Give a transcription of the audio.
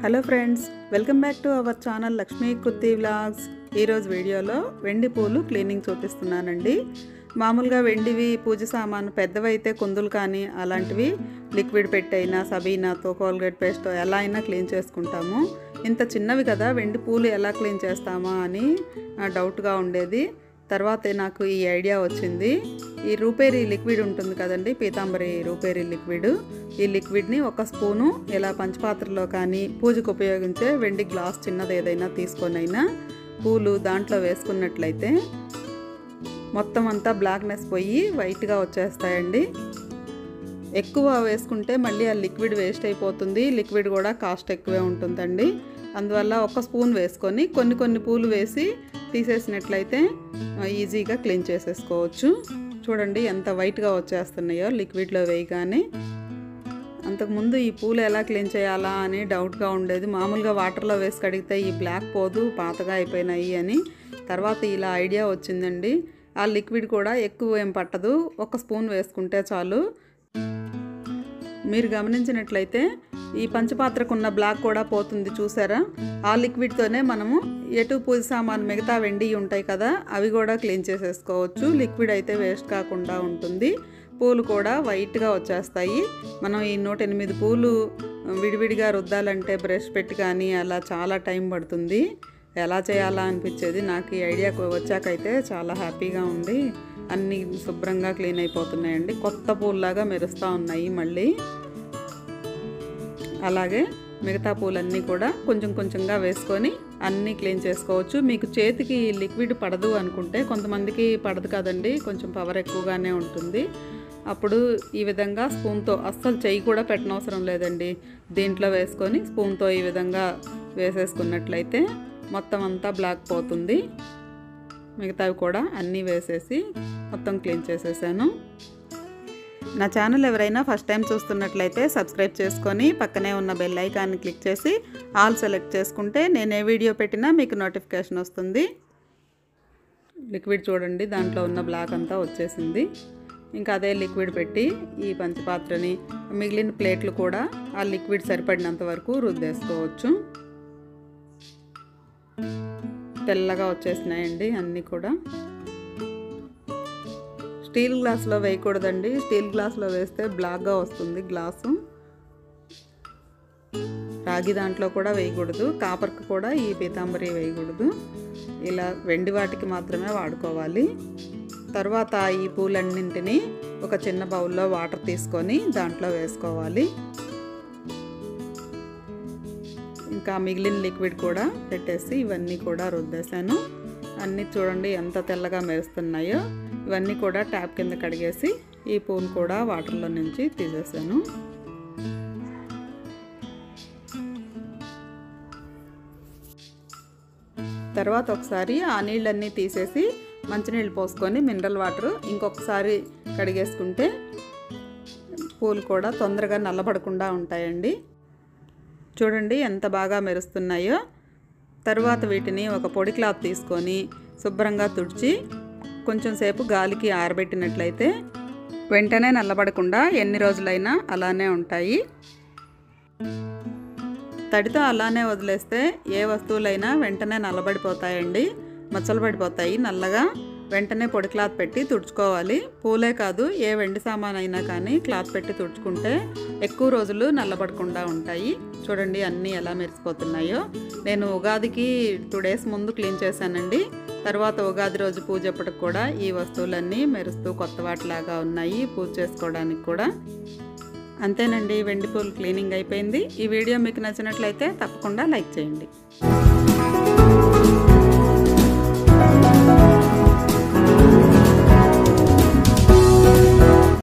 hello friends welcome back to our channel Lakshmi kurti vlogs ఈరోజు వీడియోలో వెండి పూలు క్లీనింగ్ చూపిస్తున్నానండి మామూలుగా వెండివి పూజ సామాను పెద్దవైతే కుందులు కానీ అలాంటివి లిక్విడ్ పెట్టైనా సబీనాతో కోల్గేట్ పేస్ట్తో ఎలా అయినా క్లీన్ చేసుకుంటాము ఇంత చిన్నవి కదా వెండి పూలు ఎలా క్లీన్ చేస్తామా అని ఆ, డౌట్గా ఉండేది తర్వాత నాకు ఈ ఐడియా వచ్చింది ఈ రూపేరీ లిక్విడ్ ఉంటుంది కదండి పీతాంబరి రూపేరీ లిక్విడ్ ఈ లిక్విడ్ని ఒక స్పూను ఇలా పంచపాత్రలో కానీ పూజకు ఉపయోగించే వెండి గ్లాస్ చిన్నది ఏదైనా తీసుకొనైనా పూలు దాంట్లో వేసుకున్నట్లయితే మొత్తం అంతా బ్లాక్నెస్ పోయి వైట్గా వచ్చేస్తాయండి ఎక్కువ వేసుకుంటే మళ్ళీ ఆ లిక్విడ్ వేస్ట్ అయిపోతుంది లిక్విడ్ కూడా కాస్ట్ ఎక్కువే ఉంటుందండి అందువల్ల ఒక స్పూన్ వేసుకొని కొన్ని కొన్ని పూలు వేసి తీసేసినట్లయితే ఆ, ఈజీగా క్లీన్ చేసేసుకోవచ్చు చూడండి ఎంత వైట్గా వచ్చేస్తున్నాయో లిక్విడ్లో వేయగానే అంతకుముందు ఈ పూలు ఎలా క్లీన్ చేయాలా అని డౌట్గా ఉండేది మామూలుగా వాటర్లో వేసి కడిగితే ఈ బ్లాక్ పోదు పాతగా అయిపోయినాయి అని తర్వాత ఇలా ఐడియా వచ్చిందండి ఆ లిక్విడ్ కూడా ఎక్కువ ఏం పట్టదు ఒక స్పూన్ వేసుకుంటే చాలు మీరు గమనించినట్లయితే ఈ పంచపాత్రకున్న బ్లాక్ కూడా పోతుంది చూసారా ఆ లిక్విడ్తోనే మనము ఎటు పూజ సామాన్ మిగతా వెండి ఉంటాయి కదా అవి కూడా క్లీన్ చేసేసుకోవచ్చు లిక్విడ్ అయితే వేస్ట్ కాకుండా ఉంటుంది పూలు కూడా వైట్గా వచ్చేస్తాయి మనం ఈ నూట ఎనిమిది పూలు విడివిడిగా రుద్దాలంటే బ్రష్ పెట్టి కానీ అలా చాలా టైం పడుతుంది ఎలా చేయాలా అనిపించేది నాకు ఈ ఐడియా వచ్చాకైతే చాలా హ్యాపీగా ఉంది అన్నీ శుభ్రంగా క్లీన్ అయిపోతున్నాయండి కొత్త పూల్లాగా మెరుస్తూ ఉన్నాయి మళ్ళీ అలాగే మిగతా పూలన్నీ కూడా కొంచెం కొంచెంగా వేసుకొని అన్నీ క్లీన్ చేసుకోవచ్చు మీకు చేతికి లిక్విడ్ పడదు అనుకుంటే కొంతమందికి పడదు కదండి కొంచెం పవర్ ఎక్కువగానే ఉంటుంది అప్పుడు ఈ విధంగా స్పూన్తో అస్సలు చెయ్యి కూడా పెట్టనవసరం లేదండి దీంట్లో వేసుకొని స్పూన్తో ఈ విధంగా వేసేసుకున్నట్లయితే మొత్తం అంతా బ్లాక్ పోతుంది మిగతావి కూడా అన్నీ వేసేసి మొత్తం క్లీన్ చేసేసాను నా ఛానల్ ఎవరైనా ఫస్ట్ టైం చూస్తున్నట్లయితే సబ్స్క్రైబ్ చేసుకొని పక్కనే ఉన్న బెల్ ఐకాన్ని క్లిక్ చేసి ఆల్ సెలెక్ట్ చేసుకుంటే నేను ఏ వీడియో పెట్టినా మీకు నోటిఫికేషన్ వస్తుంది లిక్విడ్ చూడండి దాంట్లో ఉన్న బ్లాక్ అంతా వచ్చేసింది ఇంకా అదే లిక్విడ్ పెట్టి ఈ పంచపాత్రని మిగిలిన ప్లేట్లు కూడా ఆ లిక్విడ్ సరిపడినంత వరకు రుద్దేసుకోవచ్చు తెల్లగా వచ్చేసినాయండి అన్నీ కూడా స్టీల్ గ్లాస్లో వేయకూడదండి స్టీల్ గ్లాస్లో వేస్తే బ్లాక్గా వస్తుంది గ్లాసు రాగి దాంట్లో కూడా వేయకూడదు కాపర్కి కూడా ఈ పీతాంబరి వేయకూడదు ఇలా వెండి వాటికి మాత్రమే వాడుకోవాలి తర్వాత ఈ పూలన్నింటినీ ఒక చిన్న బౌల్లో వాటర్ తీసుకొని దాంట్లో వేసుకోవాలి ఇంకా మిగిలిన లిక్విడ్ కూడా పెట్టేసి ఇవన్నీ కూడా రుద్దేశాను అన్నీ చూడండి ఎంత తెల్లగా మెరుస్తున్నాయో ఇవన్నీ కూడా ట్యాప్ కింద కడిగేసి ఈ పూలు కూడా వాటర్లో నుంచి తీసేసాను తర్వాత ఒకసారి ఆ నీళ్ళన్నీ తీసేసి మంచినీళ్ళు పోసుకొని మినరల్ వాటర్ ఇంకొకసారి కడిగేసుకుంటే పూలు కూడా తొందరగా నల్లబడకుండా ఉంటాయండి చూడండి ఎంత బాగా మెరుస్తున్నాయో తరువాత వీటిని ఒక పొడి క్లాత్ తీసుకొని శుభ్రంగా తుడిచి కొంచెం సేపు గాలికి ఆరబెట్టినట్లయితే వెంటనే నల్లబడకుండా ఎన్ని రోజులైనా అలానే ఉంటాయి తడితో అలానే వదిలేస్తే ఏ వస్తువులైనా వెంటనే నల్లబడిపోతాయండి మచ్చలు పడిపోతాయి నల్లగా వెంటనే పొడి క్లాత్ పెట్టి తుడుచుకోవాలి పూలే కాదు ఏ వెండి సామాన్ అయినా కానీ క్లాత్ పెట్టి తుడుచుకుంటే ఎక్కువ రోజులు నల్లబడకుండా ఉంటాయి చూడండి అన్నీ ఎలా మెరిసిపోతున్నాయో నేను ఉగాదికి టూ డేస్ ముందు క్లీన్ చేశానండి తర్వాత ఉగాది రోజు పూజ అప్పటికి కూడా ఈ వస్తువులన్నీ మెరుస్తూ కొత్త వాటిలాగా ఉన్నాయి పూజ చేసుకోవడానికి కూడా అంతేనండి వెండి పూలు క్లీనింగ్ అయిపోయింది ఈ వీడియో మీకు నచ్చినట్లయితే తప్పకుండా లైక్ చేయండి